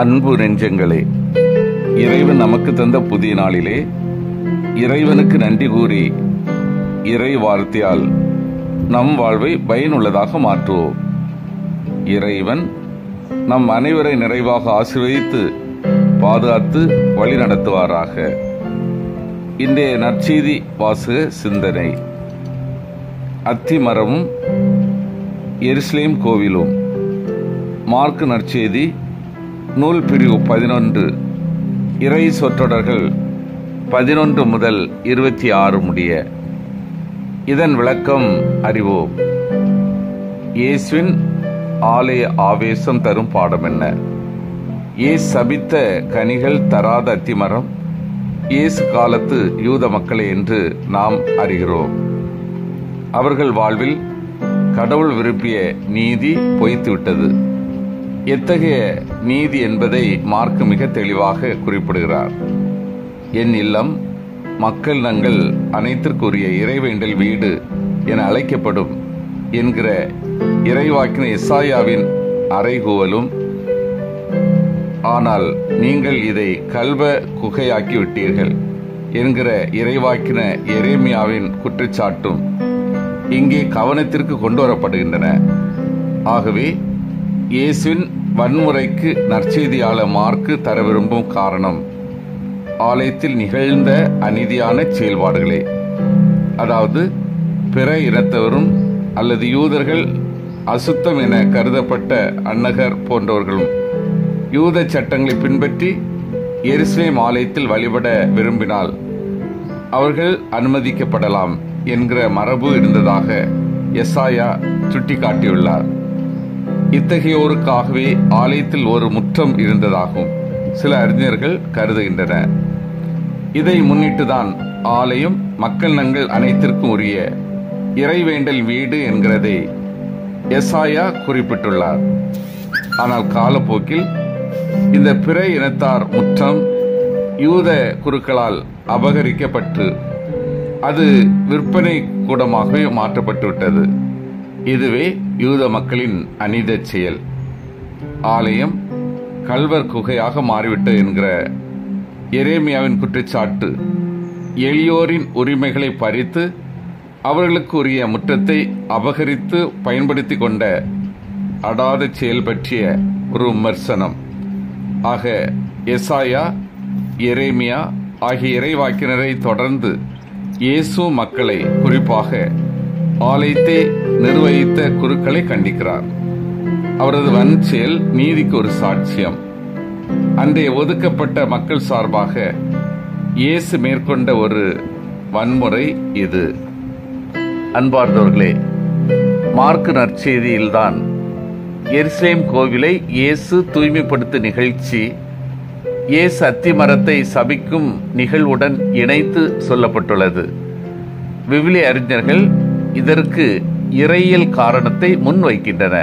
அன்பு நெஞ்சங்களே இறைவன் நமக்கு தந்த புதிய நாளிலே இறைவனுக்கு நன்றி கூறி இறை வார்த்தையால் நம் வாழ்வை பயனுள்ளதாக மாற்றுவோம் இறைவன் நம் அனைவரை நிறைவாக ஆசீர்வதித்து பாதுகாத்து வழி நடத்துவாராக இன்றைய நற்செய்தி வாசக சிந்தனை அத்தி மரமும் எருசலேம் கோவிலும் மார்க்கு நற்செய்தி நூல் பிரிவு பதினொன்று இறை சொற்றொடர்கள் பதினொன்று முதல் இருபத்தி ஆறு முடிய இதன் விளக்கம் அறிவோம் இயேசுவின் ஆலய ஆவேசம் தரும் பாடம் என்ன இயேசு சபித்த கனிகள் தராத அத்திமரம் இயேசு காலத்து யூத மக்களே என்று நாம் அறிகிறோம் அவர்கள் வாழ்வில் கடவுள் விரும்பிய நீதி பொய்த்துவிட்டது எத்தகைய நீதி என்பதை மார்க் மிக தெளிவாக குறிப்பிடுகிறார் என் இல்லம் மக்கள் நங்கள் அனைத்திற்குரிய இறைவேண்டல் வீடு என அழைக்கப்படும் என்கிற இறைவாக்கின எஸ்ஆயாவின் அறைகூவலும் ஆனால் நீங்கள் இதை கல்வ குகையாக்கி விட்டீர்கள் என்கிற இறைவாக்கின எரேமியாவின் குற்றச்சாட்டும் இங்கே கவனத்திற்கு கொண்டு வரப்படுகின்றன ஆகவே இயேசுவின் வன்முறைக்கு நற்செய்தியாளர் மார்க்கு தர விரும்பும் காரணம் ஆலயத்தில் நிகழ்ந்த அநீதியான செயல்பாடுகளே அதாவது பிற இனத்தவரும் அல்லது யூதர்கள் அசுத்தம் என கருதப்பட்ட அன்னகர் போன்றவர்களும் யூத சட்டங்களை பின்பற்றி எருசலேம் ஆலயத்தில் வழிபட விரும்பினால் அவர்கள் அனுமதிக்கப்படலாம் என்கிற மரபு இருந்ததாக எஸ்ஆயா சுட்டிக்காட்டியுள்ளார் இத்தகையோருக்காகவே ஆலயத்தில் ஒரு முற்றம் இருந்ததாகும் சில அறிஞர்கள் கருதுகின்றன இதை முன்னிட்டுதான் ஆலயம் மக்கள் நங்கள் அனைத்திற்கும் உரிய இறைவேண்டல் வீடு என்கிறதை எஸ்ஆயா குறிப்பிட்டுள்ளார் ஆனால் காலப்போக்கில் இந்த பிற இனத்தார் முற்றம் யூத குருக்களால் அபகரிக்கப்பட்டு அது விற்பனை கூடமாகவே மாற்றப்பட்டு விட்டது இதுவே யூத மக்களின் அநீத செயல் ஆலயம் கல்வர் குகையாக மாறிவிட்டது என்கிற எரேமியாவின் குற்றச்சாட்டு எளியோரின் உரிமைகளை பறித்து அவர்களுக்கு உரிய முற்றத்தை அபகரித்து பயன்படுத்தி கொண்ட அடாத செயல் பற்றிய ஒரு விமர்சனம் ஆக எசாயா எரேமியா ஆகிய இறைவாக்கினரை தொடர்ந்து இயேசு மக்களை குறிப்பாக ஆலயத்தை நிர்வகித்த குருக்களை கண்டிக்கிறார் அவரது வன் செயல் நீதிக்கு ஒரு சாட்சியம் அன்றைய ஒதுக்கப்பட்ட மக்கள் சார்பாக இயேசு மேற்கொண்ட ஒரு வன்முறை இது அன்பார்ந்தவர்களே மார்க்கு நற்செய்தியில்தான் எருசலேம் கோவிலை இயேசு தூய்மைப்படுத்த நிகழ்ச்சி இயேசு அத்தி மரத்தை சபிக்கும் நிகழ்வுடன் இணைத்து சொல்லப்பட்டுள்ளது விவிலிய அறிஞர்கள் இதற்கு இறையியல் காரணத்தை முன்வைக்கின்றன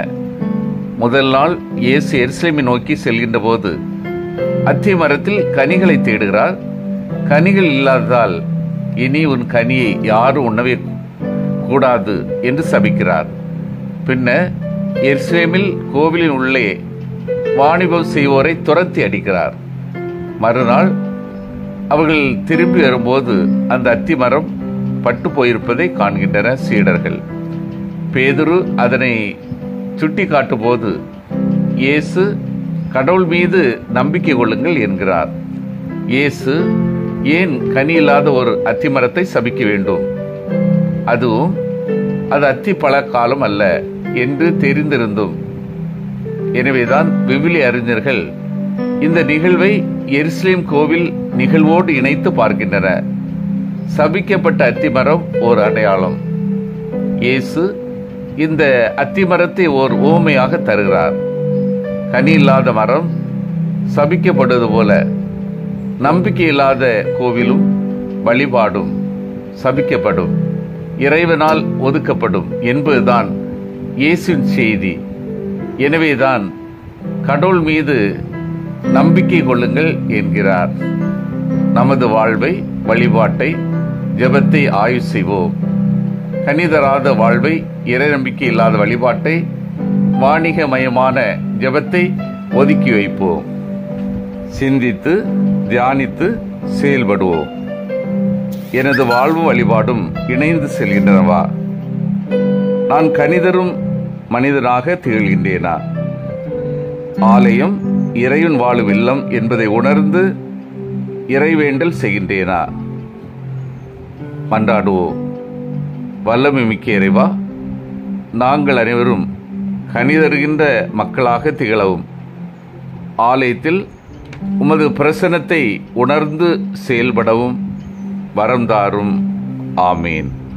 முதல் நாள் இயேசு எருசலேமை நோக்கி செல்கின்ற போது அத்தி மரத்தில் கனிகளை தேடுகிறார் கனிகள் இல்லாததால் இனி உன் கனியை யாரும் உண்ணவே கூடாது என்று சபிக்கிறார் பின்னர் எருசலேமில் கோவிலின் உள்ளே வாணிபம் செய்வோரை துரத்தி அடிக்கிறார் மறுநாள் அவர்கள் திரும்பி வரும்போது அந்த அத்தி மரம் பட்டு போயிருப்பதை காண்கின்றன சீடர்கள் பேதுரு அதனை சுட்டி காட்டும்போது இயேசு கடவுள் மீது நம்பிக்கை கொள்ளுங்கள் என்கிறார் இயேசு ஏன் கனி இல்லாத ஒரு அத்திமரத்தை சபிக்க வேண்டும் அதுவும் அது அத்தி பல காலம் அல்ல என்று தெரிந்திருந்தும் எனவேதான் விவிலி அறிஞர்கள் இந்த நிகழ்வை எருசலேம் கோவில் நிகழ்வோடு இணைத்து பார்க்கின்றன சபிக்கப்பட்ட அத்திமரம் ஓர் அடையாளம் இயேசு இந்த அத்திமரத்தை ஓர் ஓமையாக தருகிறார் கனி இல்லாத மரம் சபிக்கப்படுவது போல நம்பிக்கை இல்லாத கோவிலும் வழிபாடும் சபிக்கப்படும் இறைவனால் ஒதுக்கப்படும் என்பதுதான் இயேசுவின் செய்தி எனவேதான் கடவுள் மீது நம்பிக்கை கொள்ளுங்கள் என்கிறார் நமது வாழ்வை வழிபாட்டை ஜெபத்தை ஆய்வு செய்வோம் கனிதராத வாழ்வை இறை நம்பிக்கை இல்லாத வழிபாட்டை வாணிகமயமான ஜெபத்தை ஒதுக்கி வைப்போம் சிந்தித்து தியானித்து செயல்படுவோம் எனது வாழ்வு வழிபாடும் இணைந்து செல்கின்றனவா நான் கணிதரும் மனிதனாக திகழ்கின்றேனா ஆலயம் இறைவன் வாழும் இல்லம் என்பதை உணர்ந்து இறைவேண்டல் செய்கின்றேனா மன்றாடுவோம் வல்லமை மிக்க இறைவா நாங்கள் அனைவரும் கனிதருகின்ற மக்களாக திகழவும் ஆலயத்தில் உமது பிரசனத்தை உணர்ந்து செயல்படவும் வரம் தாரும் ஆமீன்